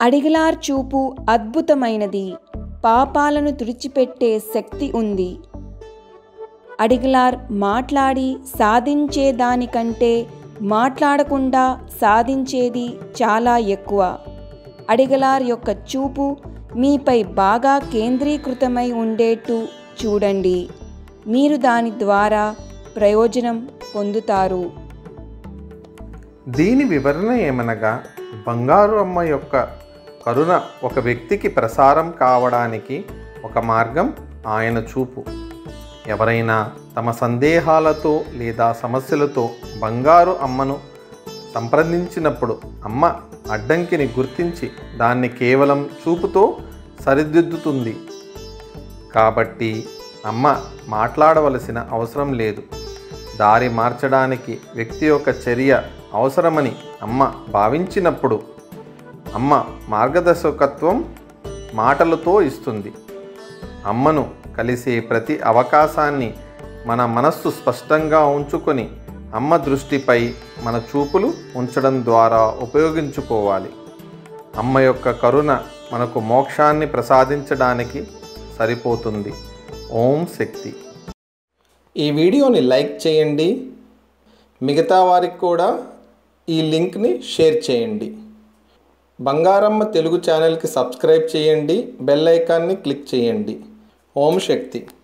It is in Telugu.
అడిగలార్ చూపు అద్భుతమైనది పాపాలను తుడిచిపెట్టే శక్తి ఉంది అడిగలార్ మాట్లాడి సాధించే దానికంటే మాట్లాడకుండా సాధించేది చాలా ఎక్కువ అడిగలార్ యొక్క చూపు మీపై బాగా కేంద్రీకృతమై ఉండేట్టు చూడండి మీరు దాని ద్వారా ప్రయోజనం పొందుతారు దీని వివరణ ఏమనగా బంగారు అమ్మ యొక్క కరుణ ఒక వ్యక్తికి ప్రసారం కావడానికి ఒక మార్గం ఆయన చూపు ఎవరైనా తమ సందేహాలతో లేదా సమస్యలతో బంగారు అమ్మను సంప్రదించినప్పుడు అమ్మ అడ్డంకిని గుర్తించి దాన్ని కేవలం చూపుతో సరిదిద్దుతుంది కాబట్టి అమ్మ మాట్లాడవలసిన అవసరం లేదు దారి మార్చడానికి వ్యక్తి యొక్క చర్య అవసరమని అమ్మ భావించినప్పుడు అమ్మ మార్గదర్శకత్వం మాటలతో ఇస్తుంది అమ్మను కలిసే ప్రతి అవకాశాన్ని మన మనస్సు స్పష్టంగా ఉంచుకొని అమ్మ దృష్టిపై మన చూపులు ఉంచడం ద్వారా ఉపయోగించుకోవాలి అమ్మ యొక్క కరుణ మనకు మోక్షాన్ని ప్రసాదించడానికి సరిపోతుంది ఓం శక్తి ఈ వీడియోని లైక్ చేయండి మిగతా వారికి కూడా ఈ లింక్ని షేర్ చేయండి బంగారమ్మ తెలుగు ఛానల్కి సబ్స్క్రైబ్ చేయండి బెల్ ఐకాన్ని క్లిక్ చేయండి ఓం శక్తి